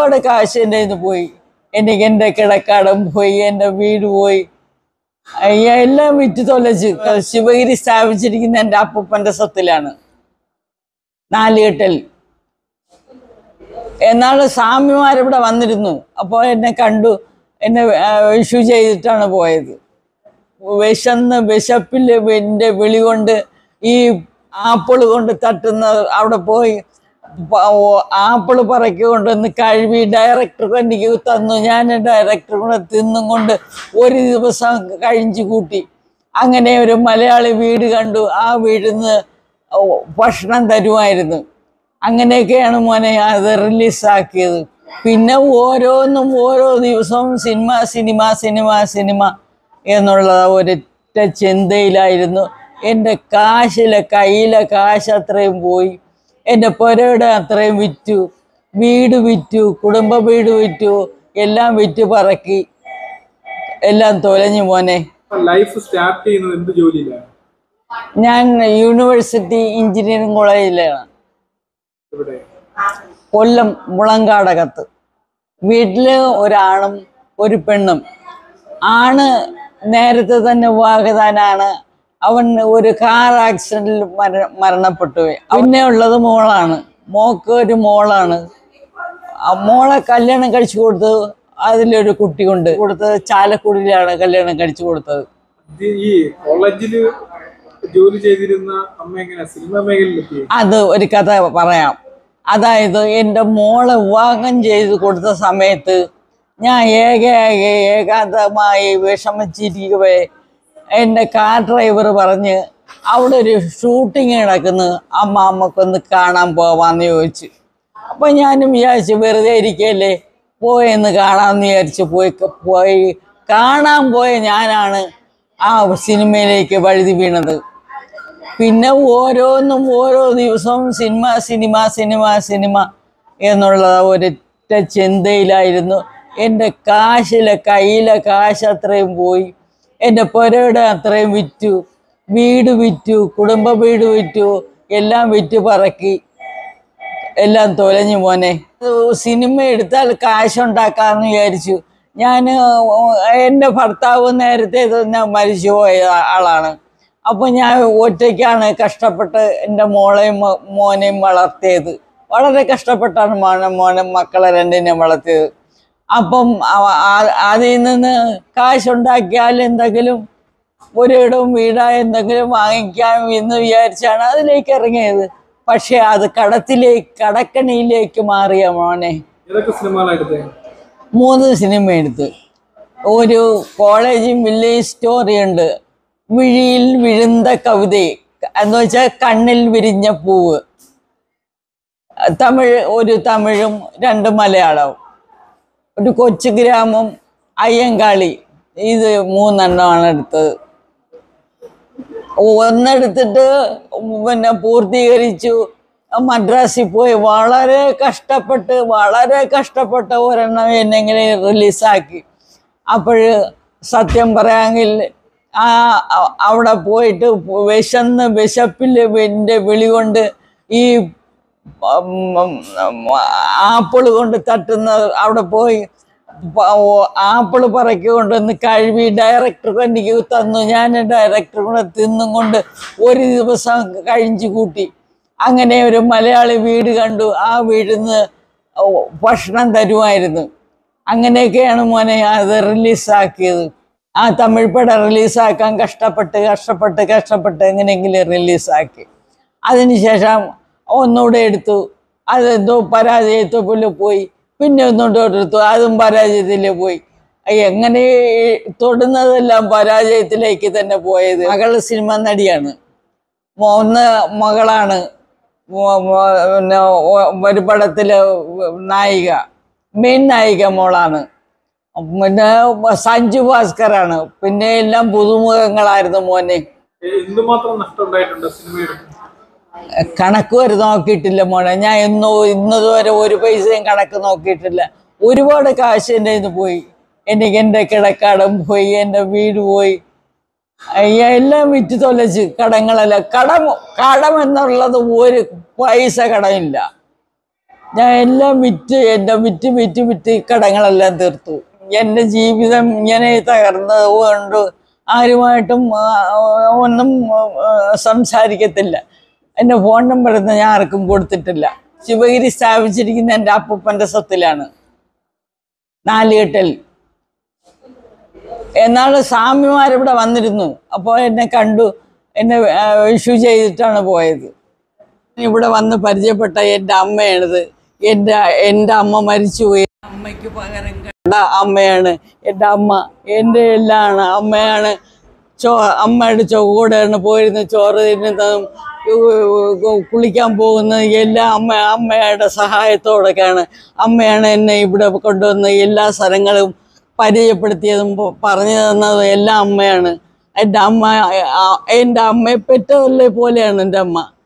ഒരുപാട് കാശ് എൻ്റെ ഇത് പോയി എനിക്ക് എൻ്റെ കിടക്കാടം പോയി എൻ്റെ വീട് പോയി അയ്യ, എല്ലാം വിറ്റ് തൊലച്ച് ശിവഗിരി സ്ഥാപിച്ചിരിക്കുന്ന എൻ്റെ അപ്പൂപ്പൻ്റെ സ്വത്തിലാണ് നാലുകെട്ടൽ എന്നാൾ സ്വാമിമാരിവിടെ വന്നിരുന്നു അപ്പോൾ എന്നെ കണ്ടു എന്നെ ഇഷ്യൂ ചെയ്തിട്ടാണ് പോയത് വിശന്ന് വിശപ്പിൽ എൻ്റെ വിളി കൊണ്ട് ഈ ആപ്പിൾ കൊണ്ട് തട്ടുന്ന അവിടെ പോയി പ- ഓ- ആപ്പിൾ പറക്കി കൊണ്ടുവന്ന് കഴുകി ഡയറക്ടർ എനിക്ക് തന്നു ഞാൻ ഡയറക്ടർ കൂടെ തിന്നും കൊണ്ട് ഒരു ദിവസം കഴിച്ചു കൂട്ടി അങ്ങനെ ഒരു മലയാളി വീട് കണ്ടു ആ വീട്ടിൽ നിന്ന് ഭക്ഷണം തരുമായിരുന്നു അങ്ങനെയൊക്കെയാണ് മോനെ അത് റിലീസാക്കിയത് പിന്നെ ഓരോന്നും ഓരോ ദിവസവും സിനിമ സിനിമ സിനിമ സിനിമ എന്നുള്ള ഒരൊറ്റ ചിന്തയിലായിരുന്നു എൻ്റെ കാശിലെ കയ്യിലെ കാശ് അത്രയും പോയി എൻ്റെ പുരയുടെ അത്രയും വിറ്റു വീട് വിറ്റു കുടുംബ വീട് വിറ്റു എല്ലാം വിറ്റ് പറക്കി എല്ലാം തൊലഞ്ഞു മോനെ ലൈഫ് സ്റ്റാർട്ട് ചെയ്യുന്നത് എന്ത് ജോലിയിലാണ് ഞാൻ യൂണിവേഴ്സിറ്റി എഞ്ചിനീയറിംഗ് കോളേജിലാണ് ഇവിടെ കൊല്ലം മുളങ്കാടകത്ത് വീട്ടില് ഒരാണും ഒരു പെണ്ണും ആണ് നേരത്തെ തന്നെ വിവാഹിതനാണ് അവൻ ഒരു കാർ ആക്സിഡന്റിൽ മര മരണപ്പെട്ടു പോയി പിന്നെ ഉള്ളത് മോളാണ് മോക്ക് ഒരു മോളാണ് ആ മോളെ കല്യാണം കഴിച്ചു കൊടുത്തത് അതിലൊരു കുട്ടി കൊണ്ട് കൊടുത്തത് ചാലക്കുടിയിലാണ് കല്യാണം കഴിച്ചു കൊടുത്തത് ഇത് ഈ കോളേജില് ജോലി ചെയ്തിരുന്ന അമ്മ എങ്ങനെ സിനിമ മേഖലയിലെത്തി അത് ഒരു കഥ പറയാം അതായത് എൻ്റെ മോളെ വിവാഹം ചെയ്ത് കൊടുത്ത സമയത്ത് ഞാൻ ഏക ഏക ഏകാന്തമായി വിഷമിച്ചിരിക്കവേ എൻ്റെ കാർ ഡ്രൈവർ പറഞ്ഞ് അവിടെ ഒരു ഷൂട്ടിങ് നടക്കുന്നു അമ്മ അമ്മക്കൊന്ന് കാണാൻ പോവാന്ന് ചോദിച്ചു അപ്പം ഞാനും വിചാരിച്ചു വെറുതെ ഇരിക്കല്ലേ പോയെന്ന് കാണാമെന്ന് വിചാരിച്ച് പോയി പോയി കാണാൻ പോയ ഞാനാണ് ആ സിനിമയിലേക്ക് വഴുതി വീണത് പിന്നെ ഓരോന്നും ഓരോ ദിവസവും സിനിമ സിനിമ സിനിമ സിനിമ എന്നുള്ള ഒരൊറ്റ ചിന്തയിലായിരുന്നു എൻ്റെ കാശിലെ കയ്യിലെ കാശ് അത്രയും പോയി എൻ്റെ പുരയുടെ അത്രയും വിറ്റു വീട് വിറ്റു കുടുംബ വീട് വിറ്റു എല്ലാം വിറ്റ് പറക്കി എല്ലാം തൊലഞ്ഞു മോനെ സിനിമ എടുത്താൽ കാശുണ്ടാക്കാമെന്ന് വിചാരിച്ചു ഞാൻ എൻ്റെ ഭർത്താവ് നേരത്തെ തന്നെ മരിച്ചുപോയ ആളാണ് അപ്പോൾ ഞാൻ ഒറ്റയ്ക്കാണ് കഷ്ടപ്പെട്ട് എൻ്റെ മോളെയും മോ- മോനെയും വളർത്തിയത് വളരെ കഷ്ടപ്പെട്ടാണ് മോനെ മോനെ മക്കളെ രണ്ടിനെയും വളർത്തിയത് അപ്പം അവ- ആ- അതിൽ നിന്ന് കാശുണ്ടാക്കിയാൽ എന്തെങ്കിലും ഒരിടവും വീടാ എന്തെങ്കിലും വാങ്ങിക്കാം എന്ന് വിചാരിച്ചാണ് അതിലേക്ക് ഇറങ്ങിയത് പക്ഷെ അത് കടത്തിലേക്ക് കടക്കണിയിലേക്ക് മാറിയ മോനെ ഏതൊക്കെ സിനിമകളായിട്ട് മൂന്ന് സിനിമ എടുത്ത് ഒരു കോളേജും വില്ലേജ് സ്റ്റോറി ഉണ്ട് വിഴിയിൽ വിഴുந்த കവിത എന്ന് വെച്ചാൽ കണ്ണിൽ വിരിഞ്ഞ പൂവ് തമിഴ് ഒരു തമിഴും രണ്ട് മലയാളവും ഒരു കൊച്ചു ഗ്രാമം അയ്യങ്കാളി ഇത് മൂന്നെണ്ണമാണ് എടുത്തത് ഒന്നെടുത്തിട്ട് പിന്നെ പൂർത്തീകരിച്ചു മദ്രാസിൽ പോയി വളരെ കഷ്ടപ്പെട്ട് വളരെ കഷ്ടപ്പെട്ട് ഒരെണ്ണം എന്നെങ്കിലും റിലീസാക്കി അപ്പോൾ സത്യം പറയാമെങ്കിൽ ആ അ- അവിടെ പോയിട്ട് വിശന്ന് വിശപ്പിൽ എൻ്റെ വിളി കൊണ്ട് ഈ ആപ്പിൾ കൊണ്ട് തട്ടുന്ന അവിടെ പോയി ആപ്പിൾ പറക്കി കൊണ്ടുവന്ന് കഴുകി ഡയറക്ടർ എനിക്ക് തന്നു ഞാൻ ഡയറക്ടർ കൂടെ തിന്നും കൊണ്ട് ഒരു ദിവസം കഴിച്ചു കൂട്ടി അങ്ങനെ ഒരു മലയാളി വീട് കണ്ടു ആ വീട്ടിൽ നിന്ന് ഭക്ഷണം തരുമായിരുന്നു അങ്ങനെയൊക്കെയാണ് മോനെ അത് റിലീസാക്കിയത് ആ തമിഴ് പടം റിലീസാക്കാൻ കഷ്ടപ്പെട്ട് കഷ്ടപ്പെട്ട് കഷ്ടപ്പെട്ട് എങ്ങനെയെങ്കിലും റിലീസാക്കി അതിനുശേഷം ഒന്നുകൂടെ എടുത്തു അതെന്തോ പരാജയത്തിൽ പോയി പിന്നെ ഒന്നുകൂടെ എടുത്തു അതും പരാജയത്തിൽ പോയി എങ്ങനെ തൊടുന്നതെല്ലാം പരാജയത്തിലേക്ക് തന്നെ പോയത് മകള് സിനിമ നടിയാണ് ഒന്ന് മകളാണ് മോ- മോ- പിന്നെ ഒ- ഒരു പടത്തിലെ നായിക മെയിൻ നായിക മോളാണ് പിന്നെ സഞ്ജു ഭാസ്കറാണ് പിന്നെ എല്ലാം പുതുമുഖങ്ങളായിരുന്നു മോനെ എന്തുമാത്രം നഷ്ടം ഉണ്ടായിട്ടുണ്ട് സിനിമയുടെ കണക്ക് വരെ നോക്കിയിട്ടില്ല മോനെ ഞാൻ എന്നോ ഇന്നതുവരെ ഒരു പൈസയും കണക്ക് നോക്കിയിട്ടില്ല ഒരുപാട് കാശ് എൻ്റെ ഇത് പോയി എനിക്ക് എൻ്റെ കിടക്കാടം പോയി എൻ്റെ വീട് പോയി അയ്യ, എല്ലാം വിറ്റ് തൊലച്ച് കടങ്ങളെല്ലാം കടം കടം എന്നുള്ളത് ഒരു പൈസ കടമില്ല ഞാൻ എല്ലാം വിറ്റ് എൻ്റെ വിറ്റ് വിറ്റ് വിറ്റ് ഈ കടങ്ങളെല്ലാം തീർത്തു എൻ്റെ ജീവിതം ഇങ്ങനെ തകർന്നത് കൊണ്ട് ആരുമായിട്ടും ആ, ഒന്നും ആ, സംസാരിക്കത്തില്ല എൻ്റെ ഫോൺ നമ്പറൊന്നും ഞാൻ ആർക്കും കൊടുത്തിട്ടില്ല ശിവഗിരി സ്ഥാപിച്ചിരിക്കുന്ന എൻ്റെ അപ്പൂപ്പൻ്റെ സ്വത്തിലാണ് നാലുകെട്ടൽ എന്നാള് സ്വാമിമാരിവിടെ വന്നിരുന്നു അപ്പോൾ എന്നെ കണ്ടു എന്നെ ഇഷ്യൂ ചെയ്തിട്ടാണ് പോയത് ഇവിടെ വന്ന് പരിചയപ്പെട്ട എൻ്റെ അമ്മയാണിത് എൻ്റെ എൻ്റെ അമ്മ മരിച്ചുപോയി അമ്മയ്ക്ക് പകരം കണ്ട അമ്മയാണ് എൻ്റെ അമ്മ എൻ്റെ എല്ലാമാണ് അമ്മയാണ് ചോ അമ്മയുടെ ചുവടെയാണ് പോയിരുന്ന് ചോറ് തിന്നുന്നതും ഉ- കുളിക്കാൻ പോകുന്നത് എല്ലാം അമ്മ അമ്മയുടെ സഹായത്തോടൊക്കെയാണ് അമ്മയാണ് എന്നെ ഇവിടെ കൊണ്ടുവന്ന് എല്ലാ സ്ഥലങ്ങളും പരിചയപ്പെടുത്തിയതും പ- പറഞ്ഞു തന്നതും എല്ലാം അമ്മയാണ് എൻ്റെ അമ്മ ആ- എൻ്റെ അമ്മയെ പെറ്റതല്ലേ പോലെയാണ് എൻ്റെ അമ്മ